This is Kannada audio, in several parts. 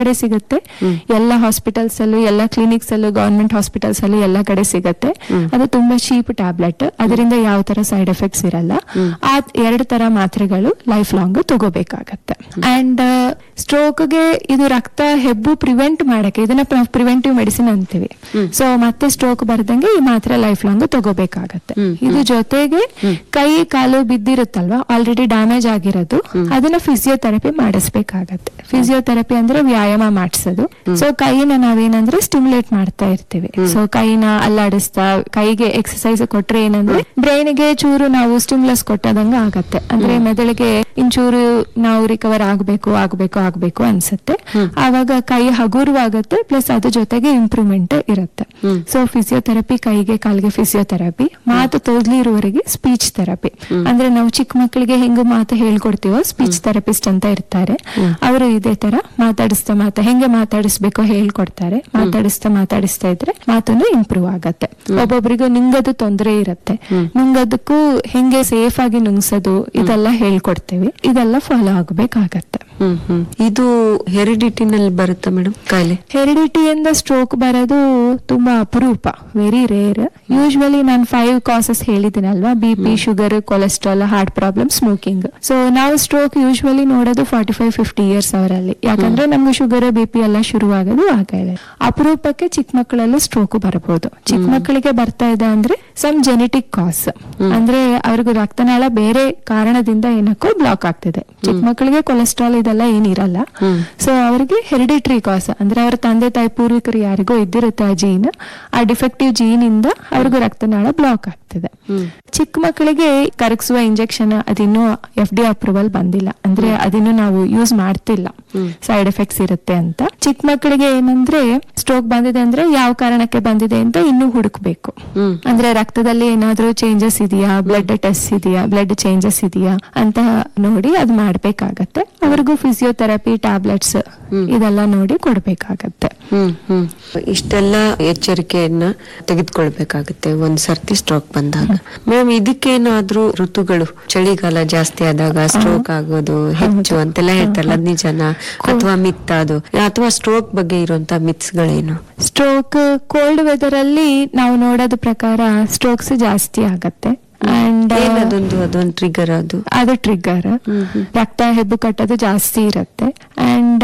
ಕಡೆ ಸಿಗುತ್ತೆ ಎಲ್ಲ ಹಾಸ್ಪಿಟಲ್ಸ್ ಅಲ್ಲೂ ಎಲ್ಲ ಕ್ಲಿನಿಕ್ಸ್ ಅಲ್ಲೂ ಗವರ್ಮೆಂಟ್ ಹಾಸ್ಪಿಟಲ್ಸ್ ಅಲ್ಲೂ ಎಲ್ಲ ಕಡೆ ಸಿಗುತ್ತೆ ಅದು ತುಂಬಾ ಚೀಪ್ ಟ್ಯಾಬ್ಲೆಟ್ ಅದರಿಂದ ಯಾವ ತರ ಸೈಡ್ ಎಫೆಕ್ಟ್ಸ್ ಇರಲ್ಲ ಆ ಎರಡು ತರ ಮಾತ್ರೆಗಳು ಲೈಫ್ ಲಾಂಗ್ ತಗೋಬೇಕಾಗತ್ತೆ ಅಂಡ್ ಸ್ಟ್ರೋಕ್ಗೆ ಇದು ರಕ್ತ ಹೆಬ್ಬು ಪ್ರಿವೆಂಟ್ ಮಾಡಕ್ಕೆ ಇದನ್ನ ಪ್ರಿವೆಂಟಿವ್ ಮೆಡಿಸಿನ್ ಅಂತೀವಿ ಸೊ ಮತ್ತೆ ಸ್ಟ್ರೋಕ್ ಬರ್ದಂಗೆ ಈ ಮಾತ್ರೆ ಲೈಫ್ ಲಾಂಗ್ ತಗೋಬೇಕಾಗತ್ತೆ ಇದು ಜೊತೆಗೆ ಕೈ ಕಾಲು ಬಿದ್ದಿರುತ್ತಲ್ವಾ ಆಲ್ರೆಡಿ ಡ್ಯಾಮೇಜ್ ಆಗಿರೋದು ಅದನ್ನ ಫಿಸಿಯೋಥೆರಪಿ ಮಾಡಿಸ್ಬೇಕಾಗತ್ತೆ ಫಿಸಿಯೋಥೆರಪಿ ಅಂದ್ರೆ ವ್ಯಾಯಾಮ ಮಾಡಿಸೋದು ಸೊ ಕೈನ ನಾವೇನಂದ್ರೆ ಸ್ಟಿಮ್ಯುಲೇಟ್ ಮಾಡ್ತಾ ಇರ್ತೀವಿ ಸೊ ಕೈನ ಅಲ್ಲಾಡಿಸ್ತಾ ಕೈಗೆ ಎಕ್ಸಸೈಸ್ ಕೊಟ್ರೆ ಏನಂದ್ರೆ ಬ್ರೈನ್ಗೆ ಚೂರು ನಾವು ಸ್ಟಿಮ್ಯುಲಸ್ ಕೊಟ್ಟದಂಗ ಆಗತ್ತೆ ಅಂದ್ರೆ ಮೆದುಳಿಗೆ ಇಂಚೂರು ನಾವು ರಿಕವರ್ ಆಗ್ಬೇಕು ಆಗ್ಬೇಕು ಆಗ್ಬೇಕು ಅನ್ಸುತ್ತೆ ಆವಾಗ ಕೈ ಹಗುರವಾಗುತ್ತೆ ಪ್ಲಸ್ ಅದ್ರ ಜೊತೆಗೆ ಇಂಪ್ರೂವ್ಮೆಂಟ್ ಇರುತ್ತೆ ಸೊ ಫಿಸಿಯೋಥೆರಪಿ ಕೈಗೆ ಕಾಲಿಗೆ ಫಿಸಿಯೋಥೆರಪಿ ಮಾತು ತೋದ್ಲಿ ಇರುವವರೆಗೆ ಸ್ಪೀಚ್ ಥೆರಪಿ ಅಂದ್ರೆ ನಾವು ಚಿಕ್ಕ ಮಕ್ಕಳಿಗೆ ಹೆಂಗು ಮಾತು ಹೇಳ್ಕೊಡ್ತೀವೋ ಸ್ಪೀಚ್ ಥೆರಪಿಸ್ಟ್ ಅಂತ ಇರ್ತಾರೆ ಅವರು ಇದೇ ತರ ಮಾತಾಡಿಸ್ತಾ ಮಾತಾ ಹೆಂಗೆ ಮಾತಾಡಿಸ್ಬೇಕೋ ಹೇಳ್ಕೊಡ್ತಾರೆ ಮಾತಾಡಿಸ್ತಾ ಮಾತಾಡಿಸ್ತಾ ಇದ್ರೆ ಮಾತನ್ನು ಇಂಪ್ರೂವ್ ಆಗತ್ತೆ ಒಬ್ಬೊಬ್ರಿಗೂ ನುಂಗದು ತೊಂದರೆ ಇರುತ್ತೆ ನುಂಗದಕ್ಕೂ ಹೆಂಗೆ ಸೇಫ್ ಆಗಿ ನುಂಗ್ಸೋದು ಇದೆಲ್ಲ ಹೇಳ್ಕೊಡ್ತೇವೆ ಇದೆಲ್ಲ ಫಾಲೋ ಆಗ್ಬೇಕಾಗತ್ತೆ ಹ್ಮ್ ಹ್ಮ್ ಇದು ಹೆರಿಡಿಟಿನಲ್ಲಿ ಬರುತ್ತಾ ಮೇಡಮ್ ಕಾಯಿಲೆ ಹೆರಿಡಿಟಿಯಿಂದ ಸ್ಟ್ರೋಕ್ ಬರೋದು ತುಂಬಾ ಅಪರೂಪ ವೆರಿ ರೇರ್ ಯೂಶ್ವಲಿ ನಾನು ಫೈವ್ ಕಾಸಸ್ ಹೇಳಿದ್ದೀನಲ್ವಾ B P sugar cholesterol heart problem smoking so ನಾವು ಸ್ಟ್ರೋಕ್ ಯೂಶ್ವಲಿ ನೋಡೋದು ಫಾರ್ಟಿ ಫೈವ್ ಫಿಫ್ಟಿ ಇಯರ್ಸ್ ಅವರಲ್ಲಿ ಯಾಕಂದ್ರೆ ನಮ್ಗೆ ಶುಗರ್ ಬಿ ಪಿ ಎಲ್ಲ ಶುರುವಾಗೋದು ಆಗಿದೆ ಅಪರೂಪಕ್ಕೆ ಚಿಕ್ಕ ಮಕ್ಕಳಲ್ಲೂ ಸ್ಟ್ರೋಕ್ ಬರಬಹುದು ಚಿಕ್ಕ ಮಕ್ಕಳಿಗೆ ಬರ್ತಾ ಇದೆ ಅಂದ್ರೆ ಸಮ್ ಜೆನೆಟಿಕ್ ಕಾಸ್ ಅಂದ್ರೆ ಅವ್ರಿಗೆ ರಕ್ತನಾಳ ಬೇರೆ ಕಾರಣದಿಂದ ಏನಕ್ಕೋ ಬ್ಲಾಕ್ ಆಗ್ತಿದೆ ಚಿಕ್ಕ ಮಕ್ಕಳಿಗೆ ಕೊಲೆಸ್ಟ್ರಾಲ್ ಇದೆಲ್ಲ ಏನಿರಲ್ಲ ಸೊ ಅವರಿಗೆ ಹೆರಿಡಿಟ್ರಿ ಕಾಸ್ ಅಂದ್ರೆ ಅವ್ರ ತಂದೆ ತಾಯಿ ಪೂರ್ವಿಕರು ಯಾರಿಗೋ ಇದ್ದಿರುತ್ತೆ ಆ ಜೀನ್ ಆ ಡಿಫೆಕ್ಟಿವ್ ಜೀನ್ ಇಂದ ಅವ್ರಿಗೂ ರಕ್ತನಾಳ ಬ್ಲಾಕ್ ಆಗ್ತಿದೆ ಚಿಕ್ಕ ಮಕ್ಕಳಿಗೆ ಕರಗಿಸುವ ಇಂಜೆಕ್ಷನ್ ಅದಿನ್ನೂ ಎಫ್ ಡಿ ಅಪ್ರೂವಲ್ ಬಂದಿಲ್ಲ ಅಂದ್ರೆ ಅದಿನ್ನೂ ನಾವು ಯೂಸ್ ಮಾಡ್ತಿಲ್ಲ ಸೈಡ್ ಎಫೆಕ್ಟ್ಸ್ ಇರುತ್ತೆ ಅಂತ ಚಿಕ್ಕ ಮಕ್ಕಳಿಗೆ ಏನಂದ್ರೆ ಸ್ಟ್ರೋಕ್ ಬಂದಿದೆ ಅಂದ್ರೆ ಯಾವ ಕಾರಣಕ್ಕೆ ಬಂದಿದೆ ಅಂತ ಇನ್ನೂ ಹುಡುಕ್ಬೇಕು ಅಂದ್ರೆ ರಕ್ತದಲ್ಲಿ ಏನಾದ್ರೂ ಚೇಂಜಸ್ ಇದೆಯಾ ಬ್ಲಡ್ ಟೆಸ್ಟ್ ಇದೆಯಾ ಬ್ಲಡ್ ಚೇಂಜಸ್ ಇದೆಯಾ ಅಂತ ನೋಡಿ ಅದ್ ಮಾಡ್ಬೇಕಾಗತ್ತೆ ಅವ್ರಿಗೂ ಫಿಸಿಯೋಥೆರಪಿ ಟ್ಯಾಬ್ಲೆಟ್ಸ್ ಇದೆಲ್ಲ ನೋಡಿ ಕೊಡ್ಬೇಕಾಗತ್ತೆ ಹ್ಮ್ ಹ್ಮ್ ಇಷ್ಟೆಲ್ಲ ಎಚ್ಚರಿಕೆಯನ್ನ ತೆಗೆದುಕೊಳ್ಬೇಕಾಗುತ್ತೆ ಒಂದ್ ಸರ್ತಿ ಸ್ಟ್ರೋಕ್ ಬಂದಾಗ ಮೇಡಮ್ ಇದಕ್ಕೇನಾದ್ರೂ ಋತುಗಳು ಚಳಿಗಾಲ ಜಾಸ್ತಿ ಆದಾಗ ಸ್ಟ್ರೋಕ್ ಆಗೋದು ಹೆಚ್ಚು ಅಂತೆಲ್ಲ ಹೇಳ್ತಾರಲ್ಲ ಅದ್ ನಿಜನಾ ಅಥವಾ ಮಿತ್ ಅದು ಅಥವಾ ಸ್ಟ್ರೋಕ್ ಬಗ್ಗೆ ಇರುವಂತ ಮಿತ್ಸ್ ಗಳೇನು ಸ್ಟ್ರೋಕ್ ಕೋಲ್ಡ್ ವೆದರ್ ಅಲ್ಲಿ ನಾವು ನೋಡೋದ ಪ್ರಕಾರ ಸ್ಟ್ರೋಕ್ಸ್ ಜಾಸ್ತಿ ಆಗತ್ತೆ ಅಂಡ್ ಏನದೊಂದು ಅದೊಂದು ಟ್ರಿಗರ್ ಅದು ಅದು ಟ್ರಿಗರ್ ರಕ್ತ ಹೆಬ್ಬು ಕಟ್ಟೋದು ಜಾಸ್ತಿ ಇರುತ್ತೆ ಅಂಡ್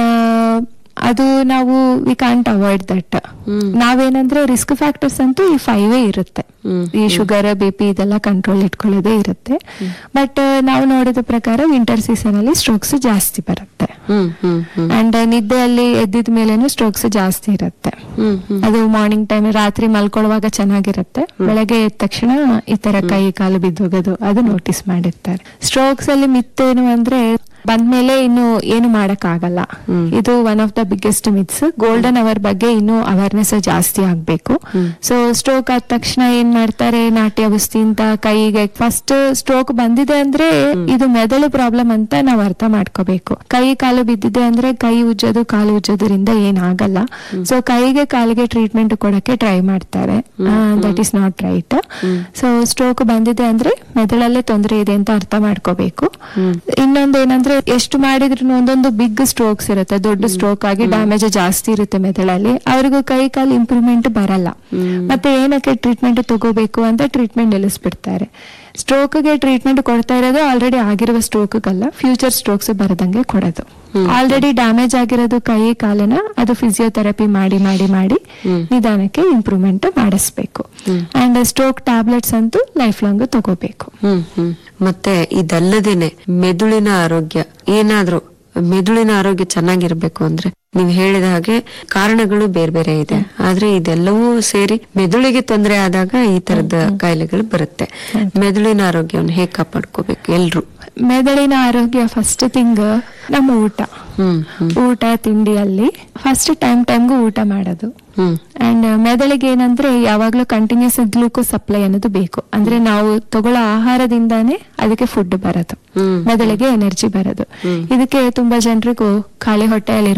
ಅದು ನಾವು ವಿ ಕಾಂಟ್ ಅವಾಯ್ಡ್ ದಟ್ ನಾವೇನಂದ್ರೆ ರಿಸ್ಕ್ ಫ್ಯಾಕ್ಟರ್ಸ್ ಅಂತೂ ಈ ಫೈವೇ ಇರುತ್ತೆ ಈ ಶುಗರ್ ಬಿ ಪಿ ಇದೆಲ್ಲ ಕಂಟ್ರೋಲ್ ಇಟ್ಕೊಳ್ಳೋದೇ ಇರುತ್ತೆ ಬಟ್ ನಾವು ನೋಡಿದ ಪ್ರಕಾರ ವಿಂಟರ್ ಸೀಸನ್ ಅಲ್ಲಿ ಸ್ಟ್ರೋಕ್ಸ್ ಜಾಸ್ತಿ ಬರುತ್ತೆ ಹ್ಮ್ ಹ್ಮ್ ಹ್ಮ್ ಅಂಡ್ ನಿದ್ದೆಯಲ್ಲಿ ಎದ್ದಿದ ಮೇಲೇನು ಸ್ಟ್ರೋಕ್ಸ್ ಜಾಸ್ತಿ ಇರುತ್ತೆ ಹ್ಮ್ ಹ್ಮ್ ಅದು ಮಾರ್ನಿಂಗ್ ಟೈಮ್ ರಾತ್ರಿ ಮಲ್ಕೊಳ್ಳುವಾಗ ಚೆನ್ನಾಗಿರುತ್ತೆ ಬೆಳಗ್ಗೆ ಎದ್ದ ತಕ್ಷಣ ಈ ತರ ಕೈ ಕಾಲು ಬಿದ್ದೋಗೋದು ಅದು ನೋಟಿಸ್ ಮಾಡಿರ್ತಾರೆ ಸ್ಟ್ರೋಕ್ಸ್ ಅಲ್ಲಿ ಮಿತ್ತೇನು ಅಂದ್ರೆ ಬಂದ್ಮೇಲೆ ಇನ್ನು ಏನು ಮಾಡಕ್ ಆಗಲ್ಲ ಇದು one of the biggest myths golden hour ಬಗ್ಗೆ ಇನ್ನು ಅವೇರ್ನೆಸ್ ಜಾಸ್ತಿ ಆಗ್ಬೇಕು ಸೊ ಸ್ಟ್ರೋಕ್ ಆದ ತಕ್ಷಣ ಏನ್ ಮಾಡ್ತಾರೆ ನಾಟ್ಯ ಔಷಧಿ ಅಂತ ಕೈಗೆ ಫಸ್ಟ್ ಸ್ಟ್ರೋಕ್ ಬಂದಿದೆ ಅಂದ್ರೆ ಇದು ಮೆದುಳು ಪ್ರಾಬ್ಲಮ್ ಅಂತ ನಾವು ಅರ್ಥ ಮಾಡ್ಕೋಬೇಕು ಕೈ ಕಾಲು ಬಿದ್ದಿದೆ ಅಂದ್ರೆ ಕೈ ಉಜ್ಜೋದು ಕಾಲು ಉಜ್ಜೋದ್ರಿಂದ ಏನಾಗಲ್ಲ ಸೊ ಕೈಗೆ ಕಾಲಿಗೆ ಟ್ರೀಟ್ಮೆಂಟ್ ಕೊಡಕ್ಕೆ ಟ್ರೈ ಮಾಡ್ತಾರೆ that is not right so stroke ಬಂದಿದೆ ಅಂದ್ರೆ ಮೆದುಳಲ್ಲೇ ತೊಂದರೆ ಇದೆ ಅಂತ ಅರ್ಥ ಮಾಡ್ಕೋಬೇಕು ಇನ್ನೊಂದು ಏನಂದ್ರೆ ಎಷ್ಟು ಮಾಡಿದ್ರು ಒಂದೊಂದು ಬಿಗ್ ಸ್ಟ್ರೋಕ್ಸ್ ಇರುತ್ತೆ ದೊಡ್ಡ ಸ್ಟ್ರೋಕ್ ಆಗಿ ಡ್ಯಾಮೇಜ್ ಜಾಸ್ತಿ ಇರುತ್ತೆ ಮೆದುಳಲ್ಲಿ ಅವ್ರಿಗೂ ಕೈ ಕಾಲು ಇಂಪ್ರೂವ್ಮೆಂಟ್ ಬರಲ್ಲ ಮತ್ತೆ ಏನಕ್ಕೆ ಟ್ರೀಟ್ಮೆಂಟ್ ತಗೋಬೇಕು ಅಂತ ಟ್ರೀಟ್ಮೆಂಟ್ ನಿಲ್ಲಿಸ್ಬಿಡ್ತಾರೆ ಸ್ಟ್ರೋಕ್ಗೆ ಟ್ರೀಟ್ಮೆಂಟ್ ಕೊಡ್ತಾ ಇರೋದು ಆಲ್ರೆಡಿ ಆಗಿರುವ ಸ್ಟ್ರೋಕ್ಗಲ್ಲ ಫ್ಯೂಚರ್ ಸ್ಟ್ರೋಕ್ಸ್ ಬರದಂಗೆ ಕೊಡೋದು ಆಲ್ರೆಡಿ ಡ್ಯಾಮೇಜ್ ಆಗಿರೋದು ಕೈ ಕಾಲನ ಅದು ಫಿಸಿಯೋಥೆರಪಿ ಮಾಡಿ ಮಾಡಿ ಮಾಡಿ ನಿಧಾನಕ್ಕೆ ಇಂಪ್ರೂವ್ಮೆಂಟ್ ಮಾಡಿಸ್ಬೇಕು ಅಂಡ್ ಸ್ಟ್ರೋಕ್ ಟ್ಯಾಬ್ಲೆಟ್ಸ್ ಅಂತೂ ಲೈಫ್ ಲಾಂಗ್ ತಗೋಬೇಕು ಹ್ಮ್ ಹ್ಮ್ ಮತ್ತೆ ಇದಲ್ಲದೇನೆ ಮೆದುಳಿನ ಆರೋಗ್ಯ ಏನಾದ್ರೂ ಮೆದುಳಿನ ಆರೋಗ್ಯ ಚೆನ್ನಾಗಿರ್ಬೇಕು ಅಂದ್ರೆ ನೀವು ಹೇಳಿದ ಹಾಗೆ ಕಾರಣಗಳು ಬೇರೆ ಬೇರೆ ಇದೆ ಆದ್ರೆ ಇದೆಲ್ಲವೂ ಸೇರಿ ಮೆದುಳಿಗೆ ತೊಂದರೆ ಆದಾಗ ಈ ತರದ ಕಾಯಿಲೆಗಳು ಬರುತ್ತೆ ಮೆದುಳಿನ ಆರೋಗ್ಯವನ್ನು ಹೇಗೆ ಕಾಪಾಡ್ಕೋಬೇಕು ಎಲ್ರು ಮೆದುಳಿನ ಆರೋಗ್ಯ ಫಸ್ಟ್ ಥಿಂಗ್ ನಮ್ಮ ಊಟ ಹ್ಮ್ ಹ್ಮ್ ಊಟ ತಿಂಡಿಯಲ್ಲಿ ಫಸ್ಟ್ ಟೈಮ್ ಟೈಮ್ಗೂ ಊಟ ಮಾಡೋದು ಹ್ಮ್ ಅಂಡ್ ಮೆದುಳಿಗೆ ಏನಂದ್ರೆ ಯಾವಾಗ್ಲೂ ಕಂಟಿನ್ಯೂಸ್ ಗ್ಲೂಕೋಸ್ ಸಪ್ಲೈ ಅನ್ನೋದು ಬೇಕು ಅಂದ್ರೆ ನಾವು ತಗೊಳ್ಳೋ ಆಹಾರದಿಂದಾನೇ ಅದಕ್ಕೆ ಫುಡ್ ಬರೋದು ಹ್ಮ್. ಮೆದುಳಿಗೆ ಎನರ್ಜಿ ಬರೋದು ಇದಕ್ಕೆ ತುಂಬಾ ಜನರಿಗೂ ಖಾಲಿ ಹೊಟ್ಟೆಯಲ್ಲಿರುವಾಗ ತಲೆನೋವು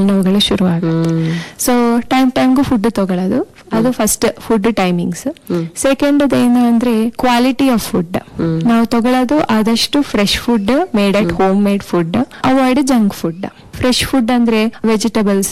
ಕಾಲ್ ನೋವುಗಳು ಶುರು ಆಗುತ್ತೆ ಹ್ಮ್ ಸೊ ಟೈಮ್ ಟೈಮ್ಗೂ ಫುಡ್ ತಗೊಳ್ಳೋದು ಅದು ಫಸ್ಟ್ ಫುಡ್ ಟೈಮಿಂಗ್ಸ್ ಸೆಕೆಂಡ್ ಏನು ಅಂದ್ರೆ ಕ್ವಾಲಿಟಿ ಆಫ್ ಫುಡ್ ನಾವು ತಗೊಳ್ಳೋದು ಆದಷ್ಟು fresh food made at home made food avoid junk food fresh food ಅಂದ್ರೆ ವೆಜಿಟಬಲ್ಸ್